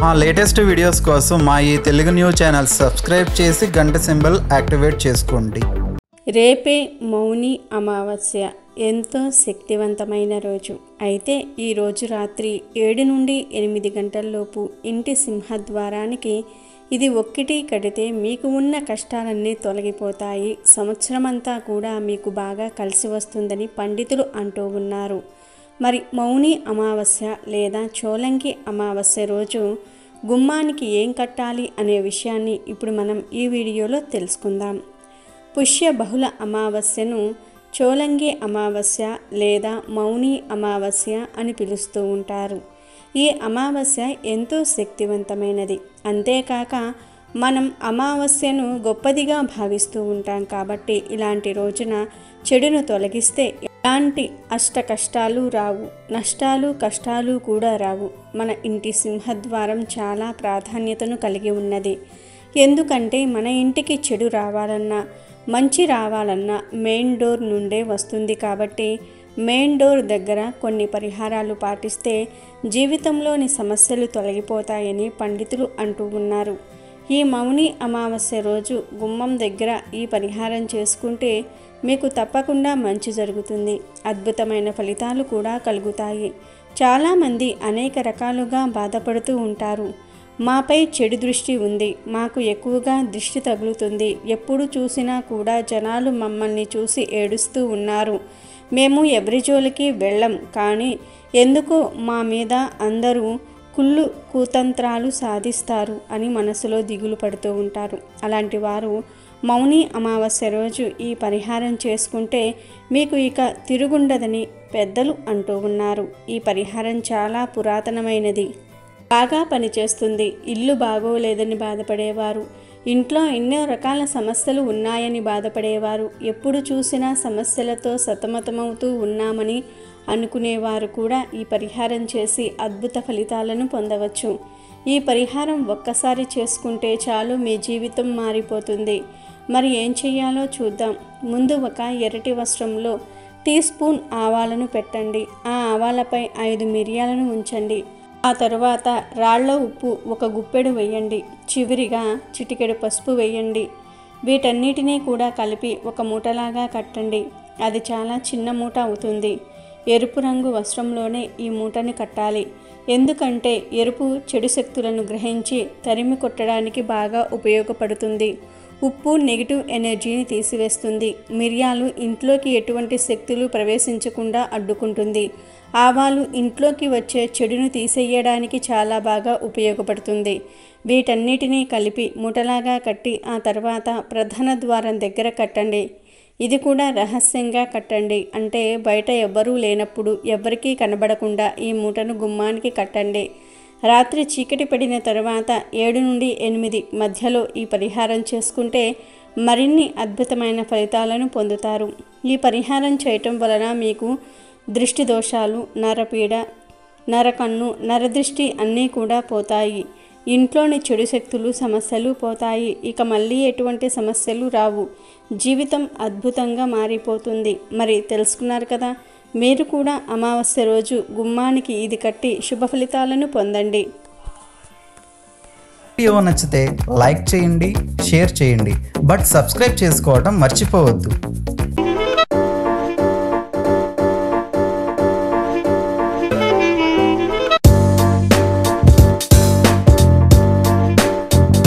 మా latest videos కోసం మా ఈ తెలుగు న్యూస్ ఛానల్ సబ్స్క్రైబ్ చేసి గంట సింబల్ యాక్టివేట్ చేసుకోండి రేపే మౌని అమావాస్య ఎంతో శక్తివంతమైన రోజు అయితే ఈ రోజు రాత్రి ఏడు నుండి ఎనిమిది గంటల్లోపు ఇంటి సింహద్వారానికి ఇది ఒక్కటి కడితే మీకు ఉన్న కష్టాలన్నీ తొలగిపోతాయి సంవత్సరమంతా కూడా మీకు బాగా కలిసి వస్తుందని పండితులు అంటూ ఉన్నారు మరి మౌని అమావాస్య లేదా చోలంకి అమావాస్య రోజు గుమ్మానికి ఏం కట్టాలి అనే విషయాన్ని ఇప్పుడు మనం ఈ వీడియోలో తెలుసుకుందాం పుష్య బహుళ అమావాస్యను చోలంగి అమావాస్య లేదా మౌని అమావాస్య అని పిలుస్తూ ఉంటారు ఈ అమావాస్య ఎంతో శక్తివంతమైనది అంతేకాక మనం అమావాస్యను గొప్పదిగా భావిస్తూ ఉంటాం కాబట్టి ఇలాంటి రోజున చెడును తొలగిస్తే ఎలాంటి అష్ట కష్టాలు రావు నష్టాలు కష్టాలు కూడా రావు మన ఇంటి సింహద్వారం చాలా ప్రాధాన్యతను కలిగి ఉన్నది ఎందుకంటే మన ఇంటికి చెడు రావాలన్నా మంచి రావాలన్నా మెయిన్ డోర్ నుండే వస్తుంది కాబట్టి మెయిన్ డోర్ దగ్గర కొన్ని పరిహారాలు పాటిస్తే జీవితంలోని సమస్యలు తొలగిపోతాయని పండితులు అంటూ ఉన్నారు ఈ మౌని అమావాస్య రోజు గుమ్మం దగ్గర ఈ పరిహారం చేసుకుంటే మీకు తప్పకుండా మంచి జరుగుతుంది అద్భుతమైన ఫలితాలు కూడా కలుగుతాయి చాలామంది అనేక రకాలుగా బాధపడుతూ ఉంటారు మాపై చెడు దృష్టి ఉంది మాకు ఎక్కువగా దృష్టి తగులుతుంది ఎప్పుడు చూసినా కూడా జనాలు మమ్మల్ని చూసి ఏడుస్తూ ఉన్నారు మేము ఎవరి జోలికి వెళ్ళం కానీ ఎందుకో మా మీద అందరూ కుళ్ళు కూతంత్రాలు సాధిస్తారు అని మనసులో దిగులు పడుతూ ఉంటారు అలాంటి వారు మౌని అమావాస్య రోజు ఈ పరిహారం చేసుకుంటే మీకు ఇక తిరుగుండదని పెద్దలు అంటూ ఉన్నారు ఈ పరిహారం చాలా పురాతనమైనది బాగా పనిచేస్తుంది ఇల్లు బాగోలేదని బాధపడేవారు ఇంట్లో ఎన్నో రకాల సమస్యలు ఉన్నాయని బాధపడేవారు ఎప్పుడు చూసినా సమస్యలతో సతమతమవుతూ ఉన్నామని అనుకునేవారు కూడా ఈ పరిహారం చేసి అద్భుత ఫలితాలను పొందవచ్చు ఈ పరిహారం ఒక్కసారి చేసుకుంటే చాలు మీ జీవితం మారిపోతుంది మరి ఏం చేయాలో చూద్దాం ముందు ఒక ఎర్రటి వస్త్రంలో టీ స్పూన్ ఆవాలను పెట్టండి ఆ ఆవాలపై ఐదు మిరియాలను ఉంచండి ఆ తరువాత రాళ్ల ఉప్పు ఒక గుప్పెడు వేయండి చివరిగా చిటికెడు పసుపు వేయండి వీటన్నిటినీ కూడా కలిపి ఒక మూటలాగా కట్టండి అది చాలా చిన్న మూట అవుతుంది ఎరుపు రంగు వస్త్రంలోనే ఈ మూటని కట్టాలి ఎందుకంటే ఎరుపు చెడు శక్తులను గ్రహించి తరిమి కొట్టడానికి బాగా ఉపయోగపడుతుంది ఉప్పు నెగిటివ్ ఎనర్జీని తీసివేస్తుంది మిరియాలు ఇంట్లోకి ఎటువంటి శక్తులు ప్రవేశించకుండా అడ్డుకుంటుంది ఆవాలు ఇంట్లోకి వచ్చే చెడును తీసేయడానికి చాలా బాగా ఉపయోగపడుతుంది వీటన్నిటినీ కలిపి మూటలాగా కట్టి ఆ తర్వాత ప్రధాన ద్వారం దగ్గర కట్టండి ఇది కూడా రహస్యంగా కట్టండి అంటే బయట ఎవ్వరూ లేనప్పుడు ఎవ్వరికీ కనబడకుండా ఈ మూటను గుమ్మానికి కట్టండి రాత్రి చీకటి పడిన తర్వాత ఏడు నుండి ఎనిమిది మధ్యలో ఈ పరిహారం చేసుకుంటే మరిన్ని అద్భుతమైన ఫలితాలను పొందుతారు ఈ పరిహారం చేయటం వలన మీకు దృష్టి దోషాలు నరపీడ నరకన్ను నరదృష్టి అన్నీ కూడా పోతాయి ఇంట్లోని చెడు శక్తులు సమస్యలు పోతాయి ఇక మళ్ళీ ఎటువంటి సమస్యలు రావు జీవితం అద్భుతంగా మారిపోతుంది మరి తెలుసుకున్నారు కదా మీరు కూడా అమావాస్య రోజు గుమ్మానికి ఇది కట్టి శుభ ఫలితాలను పొందండి వీడియో నచ్చితే లైక్ చేయండి షేర్ చేయండి బట్ సబ్స్క్రైబ్ చేసుకోవడం మర్చిపోవద్దు